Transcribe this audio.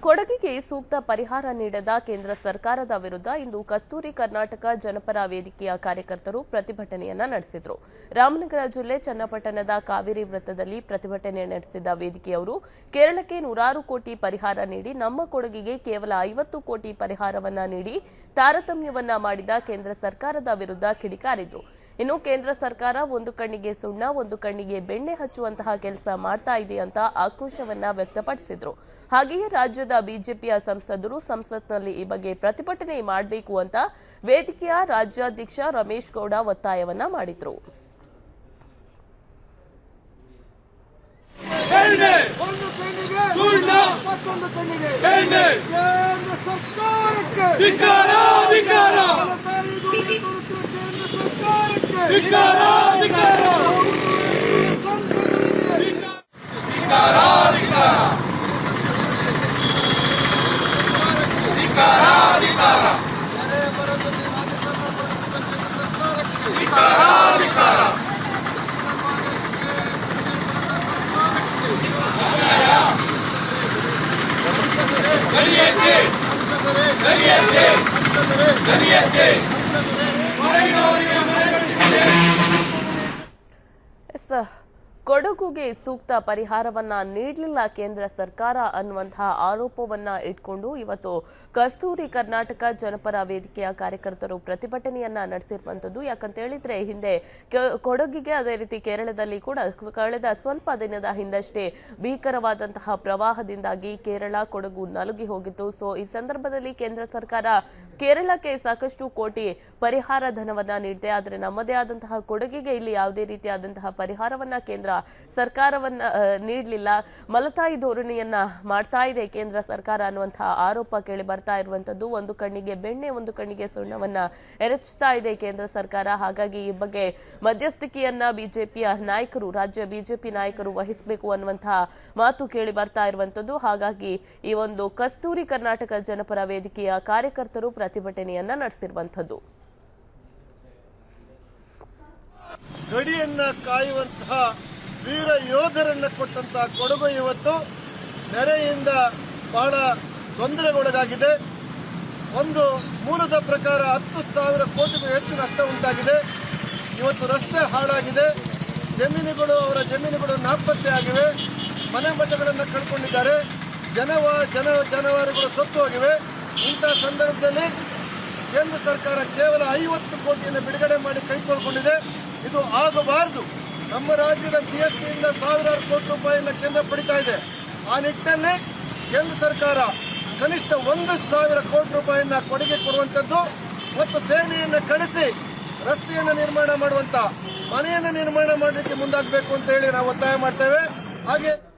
ಕೊಡಗಿಗೆ ಸೂಕ್ತ ಪರಿಹಾರ ನೀಡದ ಕೇಂದ್ರ ಸರ್ಕಾರದ ವಿರುದ್ಧ ಇಂದು ಕಸ್ತೂರಿ ಕರ್ನಾಟಕ ಜನಪರ ವೇದಿಕೆಯ ಕಾರ್ಯಕರ್ತರು ಪ್ರತಿಭಟನೆಯನ್ನ ನಡೆಸಿದರು ರಾಮನಗರ ಜಿಲ್ಲೆ ಚನ್ನಪಟ್ಟಣದ ಕಾವೇರಿ ವೃತ್ತದಲ್ಲಿ ಪ್ರತಿಭಟನೆ ನಡೆಸಿದ ವೇದಿಕೆಯವರು ಕೇರಳಕ್ಕೆ ನೂರಾರು ಕೋಟಿ ಪರಿಹಾರ ನೀಡಿ ನಮ್ಮ ಕೊಡಗಿಗೆ ಕೇವಲ ಐವತ್ತು ಕೋಟಿ ಪರಿಹಾರವನ್ನ ನೀಡಿ ತಾರತಮ್ಯವನ್ನ ಮಾಡಿದ ಕೇಂದ್ರ ಸರ್ಕಾರದ ವಿರುದ್ಧ ಕಿಡಿಕಾರಿದ್ರು ಇನ್ನು ಕೇಂದ್ರ ಸರ್ಕಾರ ಒಂದು ಕಣ್ಣಿಗೆ ಸುಣ್ಣ ಒಂದು ಕಣ್ಣಿಗೆ ಬೆಣ್ಣೆ ಹಚ್ಚುವಂತಹ ಕೆಲಸ ಮಾಡ್ತಾ ಇದೆ ಅಂತ ಆಕ್ರೋಶವನ್ನ ವ್ಯಕ್ತಪಡಿಸಿದ್ರು ಹಾಗೆಯೇ ರಾಜ್ಯದ ಬಿಜೆಪಿಯ ಸಂಸದರು ಸಂಸತ್ನಲ್ಲಿ ಈ ಬಗ್ಗೆ ಪ್ರತಿಭಟನೆ ಮಾಡಬೇಕು ಅಂತ ವೇದಿಕೆಯ ರಾಜ್ಯಾಧ್ಯಕ್ಷ ರಮೇಶ್ ಗೌಡ ಒತ್ತಾಯವನ್ನ ಮಾಡಿದ್ರು ಎಣ್ಣೆ ಒಂದು ಕಣ್ಣಿಗೆ ಸುಣ್ಣ ಮತ್ತೊಂದು ಕಣ್ಣಿಗೆ ಎಣ್ಣೆ ಕೇಂದ್ರ ಸರ್ಕಾರಕ್ಕೆ ಧಿಕ್ಕಾರ ಧಿಕ್ಕಾರ ಫಲಕಾರಿ ಧೋರಣೆ ತೋರುತ್ತಿರುವ ಕೇಂದ್ರ ಸರ್ಕಾರಕ್ಕೆ ಧಿಕ್ಕಾರ ಧಿಕ್ಕಾರ ಸಂಸದರಿಗೆ ನೆರೆ ಬರದಲ್ಲಿ ರಾಜಕಾರಣ ಮಾಡುತ್ತಿರುವ ಕೇಂದ್ರ ಸರ್ಕಾರಕ್ಕೆ ಗಡಿಯಕ್ಕೆ ಗಡಿಯಕ್ಕೆ ಗಡಿಯಕ್ಕೆ ಮಳೆಗಾವಲಿಗೆ ಮನೆ ಎಸ್ ಕೊಡಗುಗೆ ಸೂಕ್ತ ಪರಿಹಾರವನ್ನ ನೀಡಲಿಲ್ಲ ಕೇಂದ್ರ ಸರ್ಕಾರ ಅನ್ನುವಂತಹ ಆರೋಪವನ್ನ ಇಟ್ಕೊಂಡು ಇವತ್ತು ಕಸ್ತೂರಿ ಕರ್ನಾಟಕ ಜನಪರ ವೇದಿಕೆಯ ಕಾರ್ಯಕರ್ತರು ಪ್ರತಿಭಟನೆಯನ್ನ ನಡೆಸಿರುವಂತದ್ದು ಯಾಕಂತ ಹೇಳಿದ್ರೆ ಹಿಂದೆ ಕೆ- ಕೊಡಗಿಗೆ ಅದೇ ರೀತಿ ಕೇರಳದಲ್ಲಿ ಕೂಡ ಕಳೆದ ಸ್ವಲ್ಪ ದಿನದ ಹಿಂದಷ್ಟೇ ಭೀಕರವಾದಂತಹ ಪ್ರವಾಹದಿಂದಾಗಿ ಕೇರಳ ಕೊಡಗು ನಲುಗಿ ಹೋಗಿತ್ತು ಸೊ ಈ ಸಂದರ್ಭದಲ್ಲಿ ಕೇಂದ್ರ ಸರ್ಕಾರ ಕೇರಳಕ್ಕೆ ಸಾಕಷ್ಟು ಕೋಟಿ ಪರಿಹಾರ ಧನವನ್ನ ನೀಡಿದೆ ಆದರೆ ನಮ್ಮದೇ ಆದಂತಹ ಕೊಡಗಿಗೆ ಇಲ್ಲಿ ಯಾವುದೇ ರೀತಿಯಾದಂತಹ ಪರಿಹಾರವನ್ನ ಕೇಂದ್ರ ಸರ್ಕಾರವನ್ನ ನೀಡಲಿಲ್ಲ ಮಲತಾಯಿ ಧೋರಣೆಯನ್ನ ಮಾಡ್ತಾ ಇದೆ ಕೇಂದ್ರ ಸರ್ಕಾರ ಅನ್ನುವಂತಹ ಆರೋಪ ಕೇಳಿ ಬರ್ತಾ ಇರುವಂತದ್ದು ಒಂದು ಕಣ್ಣಿಗೆ ಬೆಣ್ಣೆ ಒಂದು ಕಣ್ಣಿಗೆ ಸುಣ್ಣವನ್ನ ಎರಚ್ತಾ ಇದೆ ಕೇಂದ್ರ ಸರ್ಕಾರ ಹಾಗಾಗಿ ಈ ಬಗ್ಗೆ ಮಧ್ಯಸ್ಥಿಕೆಯನ್ನ ಬಿಜೆಪಿಯ ನಾಯಕರು ರಾಜ್ಯ ಬಿಜೆಪಿ ನಾಯಕರು ವಹಿಸಬೇಕು ಅನ್ನುವಂತಹ ಮಾತು ಕೇಳಿ ಬರ್ತಾ ಇರುವಂತದ್ದು ಹಾಗಾಗಿ ಈ ಒಂದು ಕಸ್ತೂರಿ ಕರ್ನಾಟಕ ಜನಪರ ವೇದಿಕೆಯ ಕಾರ್ಯಕರ್ತರು ಪ್ರತಿಭಟನೆಯನ್ನ ನಡೆಸಿರುವಂತದ್ದು ಗಡಿಯನ್ನ ಕಾಯುವಂತಹ ವೀರ ಯೋಧರನ್ನ ಕೊಟ್ಟಂತಹ ಕೊಡಗು ಇವತ್ತು ನೆರೆಯಿಂದ ಬಹಳ ತೊಂದರೆಗೊಳಗಾಗಿದೆ ಒಂದು ಮೂಲದ ಪ್ರಕಾರ ಹತ್ತು ಸಾವಿರ ಕೋಟಿಗೂ ಹೆಚ್ಚು ನಷ್ಟ ಉಂಟಾಗಿದೆ ಇವತ್ತು ರಸ್ತೆ ಹಾಳಾಗಿದೆ ಜಮೀನುಗಳು ಅವರ ಜಮೀನುಗಳು ನಾಪತ್ತೆ ಆಗಿವೆ ಮನೆ ಮಠಗಳನ್ನು ಕಳ್ಕೊಂಡಿದ್ದಾರೆ ಜನವ ಜನ ಜಾನುವಾರುಗಳು ಸತ್ತು ಹೋಗಿವೆ ಇಂಥ ಸಂದರ್ಭದಲ್ಲಿ ಕೇಂದ್ರ ಸರ್ಕಾರ ಕೇವಲ ಐವತ್ತು ಕೋಟಿಯನ್ನು ಬಿಡುಗಡೆ ಮಾಡಿ ಕೈಗೊಳ್ಕೊಂಡಿದೆ ಇದು ಆಗಬಾರದು ನಮ್ಮ ರಾಜ್ಯದ ಜಿಎಸ್ಟಿಯಿಂದ ಸಾವಿರಾರು ಕೋಟಿ ರೂಪಾಯಿಯನ್ನು ಕೇಂದ್ರ ಪಡಿತಾ ಇದೆ ಆ ನಿಟ್ಟಿನಲ್ಲಿ ಕೇಂದ್ರ ಸರ್ಕಾರ ಕನಿಷ್ಠ ಒಂದು ಸಾವಿರ ಕೋಟಿ ರೂಪಾಯಿಯನ್ನ ಕೊಡುಗೆ ಕೊಡುವಂತದ್ದು ಮತ್ತು ಸೇನೆಯನ್ನು ಕಳಿಸಿ ರಸ್ತೆಯನ್ನು ನಿರ್ಮಾಣ ಮಾಡುವಂತ ಮನೆಯನ್ನು ನಿರ್ಮಾಣ ಮಾಡಲಿಕ್ಕೆ ಮುಂದಾಗಬೇಕು ಅಂತ ಹೇಳಿ ನಾವು ಒತ್ತಾಯ ಮಾಡ್ತೇವೆ ಹಾಗೆ